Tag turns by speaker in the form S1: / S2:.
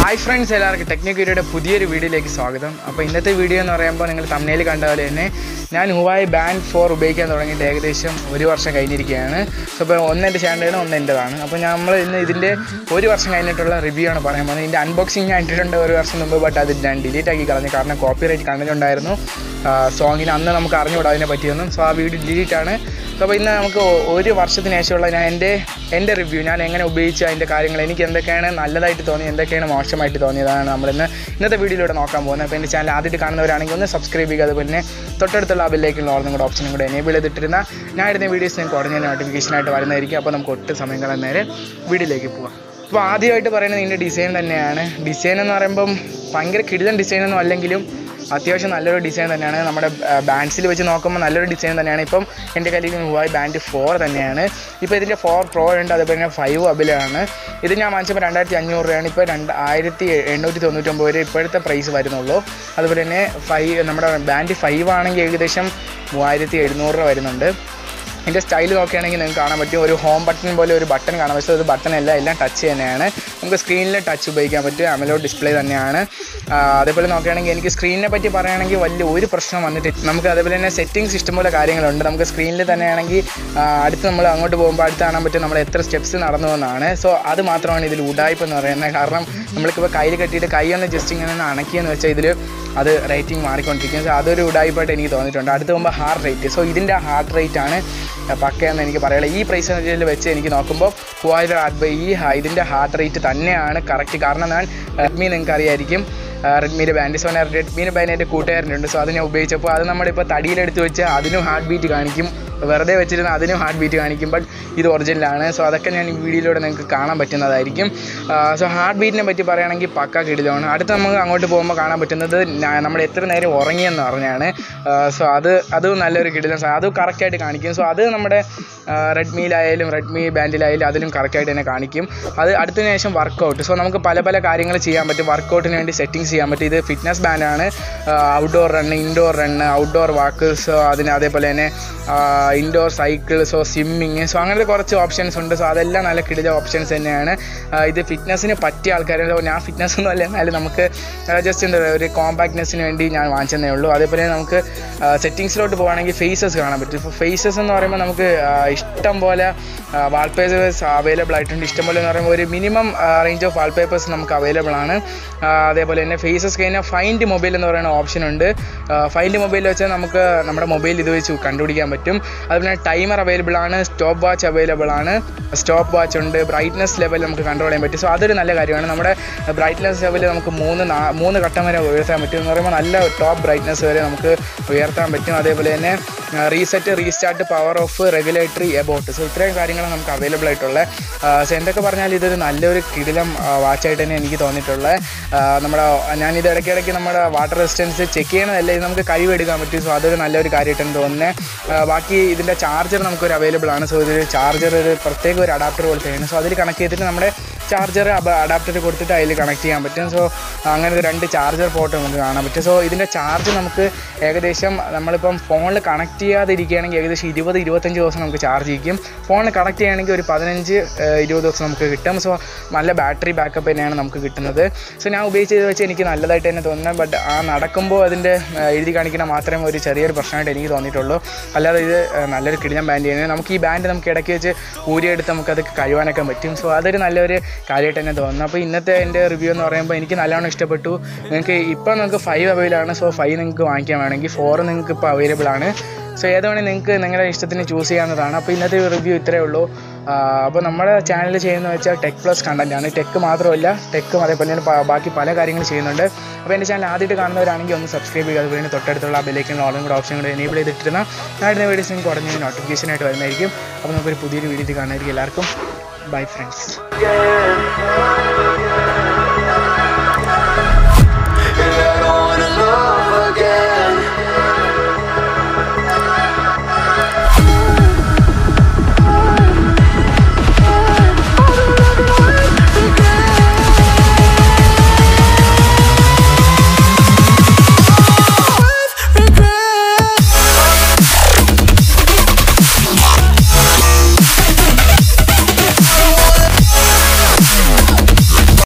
S1: Hi friends എല്ലാവർക്കും ടെക്നിക്കലിയുടെ പുതിയൊരു വീഡിയോയിലേക്ക് സ്വാഗതം അപ്പോൾ ഇന്നത്തെ വീഡിയോ എന്ന് പറയുമ്പോൾ നിങ്ങൾ തമ്മിൽ കണ്ട പോലെ തന്നെ ഞാൻ ഹുവായി ബാൻഡ് ഫോർ ഉപയോഗിക്കാൻ തുടങ്ങിയിട്ട് ഏകദേശം ഒരു വർഷം കഴിഞ്ഞിരിക്കുകയാണ് സോ ഇപ്പോൾ ഒന്ന് എൻ്റെ ചാനലാണ് ഒന്ന് എൻ്റെതാണ് അപ്പോൾ നമ്മൾ ഇന്ന് ഇതിൻ്റെ ഒരു വർഷം കഴിഞ്ഞിട്ടുള്ള റിവ്യൂ ആണ് പറയാൻ പോകുന്നത് ഇതിൻ്റെ അൺബോക്സിങ് ഞാൻ ഇട്ടിട്ടുണ്ട് ഒരു വർഷം മുമ്പ് ബട്ട് അത് ഞാൻ ഡിലീറ്റ് ആക്കി കളഞ്ഞു കാരണം കോപ്പി റൈറ്റ് കണ്ടന്റ് ഉണ്ടായിരുന്നു സോങ്ങിന് അന്ന് നമുക്ക് അറിഞ്ഞുകൂടാ അതിനെ പറ്റിയൊന്നും സോ ആ വീഡിയോ ഡിലീറ്റ് ആണ് സോ അപ്പോൾ ഇന്ന് നമുക്ക് ഒ- ഒരു വർഷത്തിന് ശേഷമുള്ള ഞാൻ എൻ്റെ എൻ്റെ റിവ്യൂ ഞാൻ എങ്ങനെ ഉപയോഗിച്ച അതിൻ്റെ കാര്യങ്ങൾ എനിക്ക് എന്തൊക്കെയാണ് നല്ലതായിട്ട് തോന്നി എന്തൊക്കെയാണ് മോശമായിട്ട് തോന്നിയതാണ് നമ്മളിന്ന് ഇന്നത്തെ വീഡിയോയിലൂടെ നോക്കാൻ പോകുന്നത് അപ്പോൾ എൻ്റെ ചാനൽ ആദ്യമായിട്ട് കാണുന്നവരാണെങ്കിൽ ഒന്ന് സബ്സ്ക്രൈബ് ചെയ്യുക അതുപോലെ തന്നെ തൊട്ടടുത്തുള്ള ആ ബെല്ലേക്കുള്ള ഓർന്നും കൂടെ ഓപ്ഷനും കൂടെ എനേബിൾ ചെയ്തിട്ടിരുന്ന ഞാൻ ഇടുന്ന വീഡിയോസ് നിങ്ങൾക്ക് ഉടനെ നോട്ടിഫിക്കേഷനായിട്ട് വരുന്നതായിരിക്കും അപ്പോൾ നമുക്ക് ഒട്ടും സമയം കളയാൻ നേരെ വീഡിയോയിലേക്ക് പോവാം അപ്പോൾ ആദ്യമായിട്ട് പറയുന്നത് ഇതിൻ്റെ ഡിസൈൻ തന്നെയാണ് ഡിസൈൻ എന്ന് പറയുമ്പം ഭയങ്കര കിടിലൻ ഡിസൈനൊന്നും അല്ലെങ്കിലും അത്യാവശ്യം നല്ലൊരു ഡിസൈൻ തന്നെയാണ് നമ്മുടെ ബാൻഡ്സിൽ വെച്ച് നോക്കുമ്പോൾ നല്ലൊരു ഡിസൈൻ തന്നെയാണ് ഇപ്പം എൻ്റെ കയ്യിൽ ഹുവായി ബാൻഡ് ഫോർ തന്നെയാണ് ഇപ്പോൾ ഇതിൻ്റെ ഫോർ പ്രോ ഉണ്ട് അതുപോലെ തന്നെ ഫൈവ് അബിലാണ് ഇത് ഞാൻ വാങ്ങിച്ചപ്പോൾ രണ്ടായിരത്തി അഞ്ഞൂറ് രൂപയാണ് ഇപ്പോൾ രണ്ട് ആയിരത്തി എണ്ണൂറ്റി തൊണ്ണൂറ്റൊമ്പത് രൂപ ഇപ്പോഴത്തെ പ്രൈസ് വരുന്നുള്ളൂ അതുപോലെ തന്നെ ഫൈവ് നമ്മുടെ ബാൻഡ് ഫൈവ് ആണെങ്കിൽ ഏകദേശം മൂവായിരത്തി എഴുന്നൂറ് രൂപ വരുന്നുണ്ട് ഇതിൻ്റെ സ്റ്റൈൽ നോക്കുകയാണെങ്കിൽ നിങ്ങൾക്ക് കാണാൻ പറ്റും ഒരു ഹോം ബട്ടൺ പോലെ ഒരു ബട്ടൺ കാണാൻ പറ്റും അത് ബട്ടൺ അല്ല എല്ലാം ടച്ച് തന്നെയാണ് നമുക്ക് സ്ക്രീനിൽ ടച്ച് ഉപയോഗിക്കാൻ പറ്റും അമലോ ഡിസ്പ്ലേ തന്നെയാണ് ആ, അതേപോലെ നോക്കുകയാണെങ്കിൽ എനിക്ക് സ്ക്രീനിനെ പറ്റി പറയുകയാണെങ്കിൽ വലിയ ഒരു പ്രശ്നം വന്നിട്ട് നമുക്ക് അതേപോലെ തന്നെ സെറ്റിംഗ്സ് ഇഷ്ടംപോലെ കാര്യങ്ങളുണ്ട് നമുക്ക് സ്ക്രീനിൽ തന്നെയാണെങ്കിൽ ആ, അടുത്ത് നമ്മൾ അങ്ങോട്ട് പോകുമ്പോൾ അടുത്ത് കാണാൻ പറ്റും നമ്മൾ എത്ര സ്റ്റെപ്സ് നടന്നു എന്നാണ് സോ അത് മാത്രമാണ് ഇതിൽ ഉടായ്പ എന്ന് പറയുന്നത് കാരണം നമ്മൾക്കിപ്പോൾ കയ്യിൽ കെട്ടിയിട്ട് കൈ ഒന്ന് ജസ്റ്റ് ഇങ്ങനെ ഒന്ന് അണക്കിയെന്ന് വെച്ചാൽ ഇതിൽ അത് റേറ്റിംഗ് മാറിക്കൊണ്ടിരിക്കും സോ അതൊരു ഉടായ്പായിട്ട് എനിക്ക് തോന്നിയിട്ടുണ്ട് അടുത്ത് പോകുമ്പോൾ ഹാർട്ട് റേറ്റ് സോ ഇതിൻ്റെ ഹാർട്ട് റേറ്റ് ആണ് പക്കയെന്ന് എനിക്ക് പറയുള്ളൂ ഈ പ്രൈസ് റേഞ്ചിൽ വെച്ച് എനിക്ക് നോക്കുമ്പോൾ മൂവായിരം ഹാർട്ട് ഈ ഹ- ഇതിൻ്റെ ഹാർട്ട് റേറ്റ് തന്നെയാണ് കറക്റ്റ് കാരണം ഞാൻ റെഡ്മി നിങ്ങൾക്ക് അറിയായിരിക്കും റെഡ്മിയുടെ ബാൻഡ് സോന റെഡ്മിയുടെ ബാൻഡ് എൻ്റെ കൂട്ടുകാരനുണ്ട് സോ അത് ഞാൻ ഉപയോഗിച്ചപ്പോൾ അത് നമ്മളിപ്പോൾ തടിയിലെടുത്ത് വെച്ച് അതിനും ഹാർട്ട് ബീറ്റ് കാണിക്കും വെറുതെ വെച്ചിരുന്ന അതിനും ഹാർട്ട് ബീറ്റ് കാണിക്കും ബട്ട് ഇത് ഒറിജിനലാണ് സോ അതൊക്കെ ഞാൻ ഈ വീഡിയോയിലൂടെ നിങ്ങൾക്ക് കാണാൻ പറ്റുന്നതായിരിക്കും സോ ഹാർട്ട് ബീറ്റിനെ പറ്റി പറയുകയാണെങ്കിൽ പക്ക കിടിലമാണ് അടുത്ത് നമുക്ക് അങ്ങോട്ട് പോകുമ്പോൾ കാണാൻ പറ്റുന്നത് ഞാ- നമ്മൾ എത്ര നേരം ഉറങ്ങിയെന്ന് പറഞ്ഞാണ് സോ അത് അത് നല്ലൊരു കിടിലൻ സാധനം അത് കറക്റ്റായിട്ട് കാണിക്കും സോ അത് നമ്മുടെ റെഡ്മിയിലായാലും റെഡ്മി ബാൻഡിലായാലും അതിലും കറക്റ്റായിട്ട് തന്നെ കാണിക്കും അത് അടുത്തതിന് ശേഷം വർക്കൗട്ട് സോ നമുക്ക് പല പല കാര്യങ്ങൾ ചെയ്യാൻ പറ്റും വർക്കൗട്ടിന് വേണ്ടി സെറ്റിങ്സ് ചെയ്യാൻ പറ്റും ഇത് ഫിറ്റ്നസ് ബാൻഡാണ് outdoor run indoor run outdoor walk so അതിന് അതേപോലെ തന്നെ indoor cycle so swimming so അങ്ങനത്തെ കുറച്ച് ഓപ്ഷൻസ് ഉണ്ട് സോ അതെല്ലാം നല്ല കിടില ഓപ്ഷൻസ് തന്നെയാണ് ആ, ഇത് ഫിറ്റ്നസ്സിന് പറ്റിയ ആൾക്കാർ ഞാൻ ഫിറ്റ്നസ് ഒന്നും അല്ല എന്നാലും നമുക്ക് ജസ്റ്റ് എന്താ പറയുക ഒരു കോമ്പാക്ട്നെസ്സിന് വേണ്ടി ഞാൻ വാങ്ങിച്ചതേ ഉള്ളൂ അതേപോലെ നമുക്ക് സെറ്റിങ്സിലോട്ട് പോകുകയാണെങ്കിൽ ഫേസസ് കാണാൻ പറ്റും ഇപ്പോൾ ഫേസസ് എന്ന് പറയുമ്പോൾ നമുക്ക് ആ, ഇഷ്ടം പോലെ വാൾപേപ്പേഴ്സ് അവൈലബിൾ ആയിട്ടുണ്ട് ഇഷ്ടം പോലെ എന്ന് പറയുമ്പോൾ ഒരു മിനിമം റേഞ്ച് ഓഫ് വാൾപേപ്പേഴ്സ് നമുക്ക് അവൈലബിൾ ആണ് ആ, അതേപോലെ തന്നെ ഫേസസ് കഴിഞ്ഞാൽ ഫൈൻഡ് മൊബൈൽ എന്ന് പറയുന്ന ഓപ്ഷൻ ഉണ്ട് ഫൈൻഡ് മൊബൈൽ വെച്ചാൽ നമുക്ക് നമ്മുടെ മൊബൈൽ ഇത് വെച്ച് കണ്ടുപിടിക്കാൻ പറ്റും അതുപോലെ ടൈമർ അവൈലബിൾ ആണ് സ്റ്റോപ്പ് വാച്ച് അവൈലബിൾ ആണ് സ്റ്റോപ്പ് വാച്ച് ഉണ്ട് ബ്രൈറ്റ്നസ് ലെവൽ നമുക്ക് കൺട്രോൾ ചെയ്യാൻ പറ്റും സോ അതൊരു നല്ല കാര്യമാണ് നമ്മുടെ ബ്രൈറ്റ്നസ് ലെവൽ നമുക്ക് മൂന്ന് നാ- മൂന്ന് ഘട്ടം വരെ ഉയർത്താൻ പറ്റും എന്ന് പറയുമ്പോൾ നല്ല ടോപ്പ് ബ്രൈറ്റ്നസ് വരെ നമുക്ക് ഉയർത്താൻ പറ്റും അതേപോലെ തന്നെ reset restart power off regulatory about so ഇത്രയും കാര്യങ്ങൾ നമുക്ക് അവൈലബിൾ ആയിട്ടുള്ള സോ എന്തൊക്കെ പറഞ്ഞാൽ ഇതൊരു നല്ലൊരു കിടിലം വാച്ചായിട്ട് തന്നെ എനിക്ക് തോന്നിയിട്ടുള്ളത് ആ, നമ്മുടെ ഞാനിത് ഇടയ്ക്കിടയ്ക്ക് നമ്മുടെ വാട്ടർ റെസിസ്റ്റൻസ് ചെക്ക് ചെയ്യണതല്ല ഇത് നമുക്ക് കഴിവെടുക്കാൻ പറ്റും സോ അതൊരു നല്ലൊരു കാര്യമായിട്ടാണ് തോന്നുന്നത് ആ, ബാക്കി ഇതിൻ്റെ ചാർജർ നമുക്കൊരു അവൈലബിൾ ആണ് സോ ഇത് ചാർജർ ഒരു പ്രത്യേക ഒരു അഡാപ്റ്റർ പോലത്തെയാണ് സോ അതിൽ കണക്ട് ചെയ്തിട്ട് നമ്മുടെ ചാർജർ അഡാപ്റ്റർ കൊടുത്തിട്ട് അതിൽ കണക്ട് ചെയ്യാൻ പറ്റും സോ അങ്ങനെ ഒരു രണ്ട് ചാർജർ പോർട്ട് നമുക്ക് കാണാൻ പറ്റും സോ ഇതിൻ്റെ ചാർജ് നമുക്ക് ഏകദേശം നമ്മളിപ്പം ഫോണിൽ കണക്ട് ചെയ്യാതിരിക്കുകയാണെങ്കിൽ ഏകദേശം ഇരുപത് ഇരുപത്തഞ്ച് ദിവസം നമുക്ക് ചാർജ് ചെയ്യും ഫോണിൽ കണക്ട് ചെയ്യുകയാണെങ്കിൽ ഒരു പതിനഞ്ച് ഏഹ്, ഇരുപത് ദിവസം നമുക്ക് കിട്ടും സോ നല്ല ബാറ്ററി ബാക്കപ്പ് തന്നെയാണ് നമുക്ക് കിട്ടുന്നത് സോ ഞാൻ ഉപയോഗിച്ചത് വെച്ച് എനിക്ക് നല്ലതായിട്ട് തന്നെ തോന്നുന്നത് ബട്ട് ആ നടക്കുമ്പോൾ അതിൻ്റെ ഏഹ്, എഴുതി കാണിക്കുന്ന മാത്രമേ ഒരു ചെറിയൊരു പ്രശ്നമായിട്ട് എനിക്ക് തോന്നിയിട്ടുള്ളൂ അല്ലാതെ ഇത് ഏഹ്, നല്ലൊരു കിടിലം ബാൻഡ് ചെയ്യുന്നത് നമുക്ക് ഈ ബാൻഡ് നമുക്ക് ഇടയ്ക്ക് വെച്ച് ഊരിയെടുത്ത് നമുക്കത് കഴിവാനൊക്കെ പറ്റും സോ അതൊരു നല്ലൊരു കാര്യമായിട്ട് തന്നെ തോന്നുന്നു അപ്പോൾ ഇന്നത്തെ എൻ്റെ റിവ്യൂ എന്ന് പറയുമ്പോൾ എനിക്ക് നല്ലോണം ഇഷ്ടപ്പെട്ടു നിങ്ങൾക്ക് ഇപ്പോൾ നിങ്ങൾക്ക് ഫൈവ് അവൈലബിൾ ആണ് സോ ഫൈവ് നിങ്ങൾക്ക് വാങ്ങിക്കാൻ വേണമെങ്കിൽ ഫോർ നിങ്ങൾക്ക് ഇപ്പോൾ അവൈലബിൾ ആണ് സോ ഏതുവേണേൽ നിങ്ങൾക്ക് നിങ്ങളുടെ ഇഷ്ടത്തിന് ചൂസ് ചെയ്യാവുന്നതാണ് അപ്പോൾ ഇന്നത്തെ റിവ്യൂ ഇത്രയേ ഉള്ളൂ ആ, അപ്പോൾ നമ്മുടെ ചാനൽ ചെയ്യുന്നത് വെച്ചാൽ ടെക് പ്ലസ് കണ്ടന്റ് ആണ് ടെക് മാത്രമല്ല ടെക്കും അതേപോലെ തന്നെ പ- ബാക്കി പല കാര്യങ്ങൾ ചെയ്യുന്നുണ്ട് അപ്പോൾ എൻ്റെ ചാനൽ ആദ്യമായിട്ട് കാണുന്നവരാണെങ്കിൽ ഒന്ന് സബ്സ്ക്രൈബ് ചെയ്യുക അതുപോലെ തന്നെ തൊട്ടടുത്തുള്ള ബെല്ലേക്കും ഓളും കൂടെ ഓപ്ഷൻ കൂടെ എനേബിൾ ചെയ്തിട്ടിരുന്ന ഞാൻ ഇടുന്ന വീഡിയോസ് നിങ്ങൾക്ക് ഉടനെ നോട്ടിഫിക്കേഷൻ ആയിട്ട് വരുന്നതായിരിക്കും അപ്പോൾ നമുക്കൊരു പുതിയൊരു വീഡിയോ കാണാനായിരിക്കും എല്ലാവർക്കും ബൈ ഫ്രണ്ട്സ്
S2: Yeah.